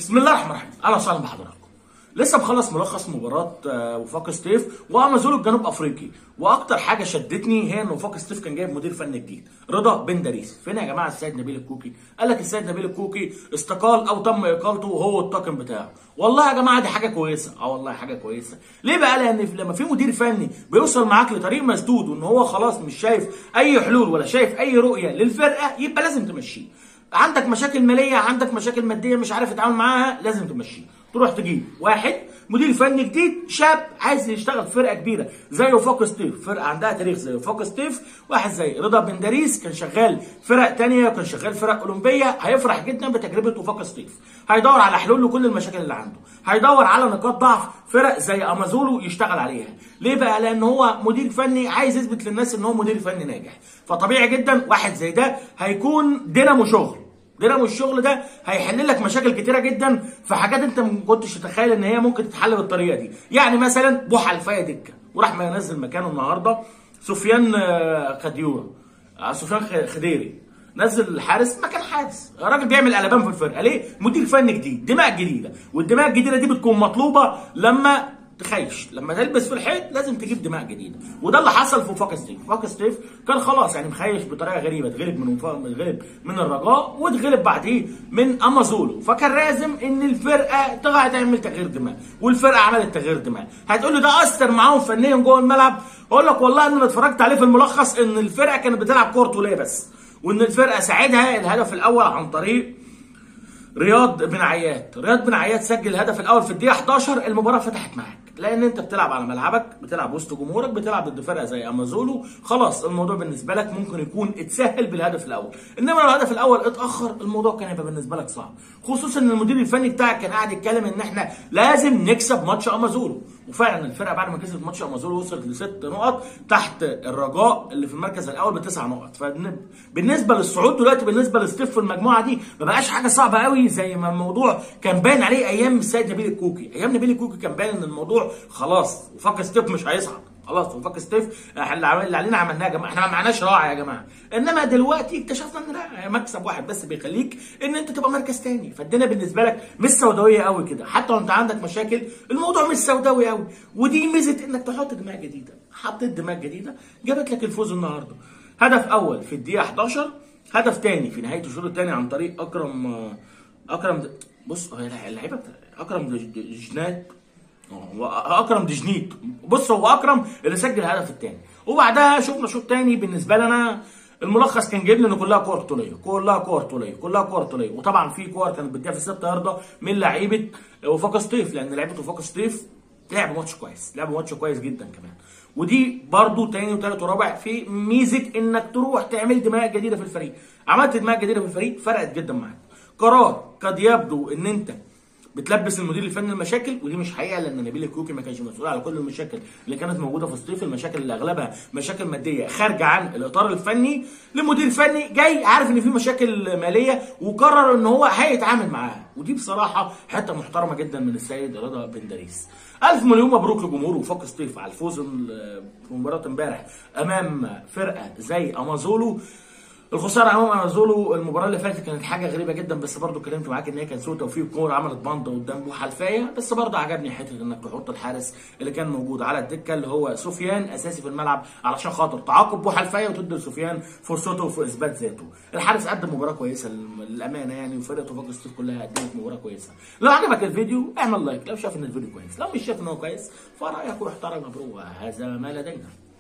بسم الله الرحمن الرحيم اهلا وسهلا بحضراتكم لسه مخلص ملخص مباراه آه، وفاق ستيف وامازون الجنوب افريقي واكتر حاجه شدتني هي ان وفاق ستيف كان جايب مدير فني جديد رضا بن داريس فين يا جماعه السيد نبيل الكوكي قال لك السيد نبيل الكوكي استقال او تم اقالته هو الطاقم بتاعه والله يا جماعه دي حاجه كويسه اه والله حاجه كويسه ليه بقى لان لما في مدير فني بيوصل معاك لطريق مسدود وان هو خلاص مش شايف اي حلول ولا شايف اي رؤيه للفرقه يبقى لازم تمشيه عندك مشاكل ماليه عندك مشاكل ماديه مش عارف تتعامل معاها لازم تمشيه تروح تجيب واحد مدير فني جديد شاب عايز يشتغل في فرقه كبيره زي وفاق ستيف فرقه عندها تاريخ زي وفاق ستيف واحد زي رضا بن داريس كان شغال فرق تانية وكان شغال فرق اولمبيه هيفرح جدا بتجربه وفاق ستيف هيدور على حلول لكل المشاكل اللي عنده هيدور على نقاط ضعف فرق زي امازولو يشتغل عليها ليه بقى لان هو مدير فني عايز يثبت للناس ان هو مدير فني ناجح فطبيعي جدا واحد زي ده هيكون دينامو شغل دينامو الشغل ده هيحل لك مشاكل كتيره جدا في حاجات انت ما كنتش تتخيل ان هي ممكن تتحل بالطريقه دي يعني مثلا بوحه الفايه دكه وراح ما ينزل مكانه النهارده سفيان آه، خديوره آه، سفيان خ- خديري نزل الحارس مكان حارس الراجل بيعمل قلبان في الفرقه ليه مدير فني جديد دماء جديده والدماء الجديده دي بتكون مطلوبه لما تخيش لما تلبس في الحيط لازم تجيب دماء جديده وده اللي حصل في فاك ستيف فاك ستيف كان خلاص يعني مخيش بطريقه غريبه اتغلب من وفا- اتغلب من الرجاء واتغلب بعديه من امازولو فكان لازم ان الفرقه تقع تعمل تغيير دماء والفرقه عملت تغيير دماء هتقول لي ده اثر معاهم فنيا جوه الملعب اقول لك والله ان انا اتفرجت عليه في الملخص ان الفرقه كانت بتلعب كوره طوليه بس وان الفرقه ساعدها الهدف الاول عن طريق رياض بن عياد رياض بن عياد سجل الهدف الاول في الدقيقه 11 المباراه فتحت معاك لان انت بتلعب على ملعبك بتلعب وسط جمهورك بتلعب ضد فرقه زي امازولو خلاص الموضوع بالنسبه لك ممكن يكون اتسهل بالهدف الاول انما لو الهدف الاول اتاخر الموضوع كان هيبقى بالنسبه لك صعب خصوصا ان المدير الفني بتاعك كان قاعد يتكلم ان احنا لازم نكسب ماتش امازولو وفعلا الفرقه بعد ما كسبت ماتش امازولو وصلت لست نقط تحت الرجاء اللي في المركز الاول بتسع نقط فبالنسبه للصعود دلوقتي بالنسبه لستيف في المجموعه دي ما بقاش حاجه صعبه قوي زي ما الموضوع كان باين عليه ايام السيد نبيل الكوكي ايام نبيل الكوكي كان باين ان الموضوع خلاص وفاك ستيف مش هيصعد خلاص وفاك ستيف احنا اللي عمل- اللي علينا عملناه يا جماعه احنا ما معناش راعي يا جماعه انما دلوقتي اكتشفنا ان لا مكسب واحد بس بيخليك ان انت تبقى مركز تاني فالدنيا بالنسبه لك مش سوداويه قوي كده حتى وانت عندك مشاكل الموضوع مش سوداوي قوي ودي ميزه انك تحط دماغ جديده حطيت دماغ جديده جابت لك الفوز النهارده هدف اول في الدقيقه 11 هدف تاني في نهايه الشوط الثاني عن طريق اكرم اكرم د- بص هو اللعيبه بتاع- اكرم دج- دجنات هو اكرم دجنيت بص هو اكرم اللي سجل الهدف الثاني وبعدها شفنا شوط تاني بالنسبه لنا الملخص كان جايب لي ان كلها كور طوليه كلها كور طوليه كلها كور طوليه وطبعا في كور كانت بتجي في 6 يارده من لعيبه وفاق سطيف لان لعيبه وفاق سطيف لعبوا ماتش كويس لعبوا ماتش كويس جدا كمان ودي برضو تاني وتالت ورابع في ميزه انك تروح تعمل دماء جديده في الفريق عملت دماء جديده في الفريق فرقت جدا معاك قرار قد يبدو ان انت بتلبس المدير الفني المشاكل ودي مش حقيقه لان نبيل الكوكي ما كانش مسؤول على كل المشاكل اللي كانت موجوده في الصيف المشاكل اللي اغلبها مشاكل ماديه خارجه عن الاطار الفني لمدير فني جاي عارف ان في مشاكل ماليه وقرر ان هو هيتعامل معاها ودي بصراحه حته محترمه جدا من السيد رضا بن داريس الف مليون مبروك لجمهور وفاق سطيف على الفوز ال- في مباراه امبارح امام فرقه زي امازولو الخساره امام امازولو المباراه اللي فاتت كانت حاجه غريبه جدا بس برضو اتكلمت معاك ان هي كان سوء توفيق كوره عملت باندا قدام بوحه الفايه بس برضو عجبني حته انك تحط الحارس اللي كان موجود على الدكه اللي هو سفيان اساسي في الملعب علشان خاطر تعاقب بوحه الفايه وتدي لسفيان فرصته في اثبات ذاته الحارس قدم مباراه كويسه للامانه يعني وفرقه وفاق الصيف كلها قدمت مباراه كويسه لو عجبك الفيديو اعمل لايك لو شايف ان الفيديو كويس لو مش شايف ان هو كويس فرايك واحترم مبروك هذا ما لدينا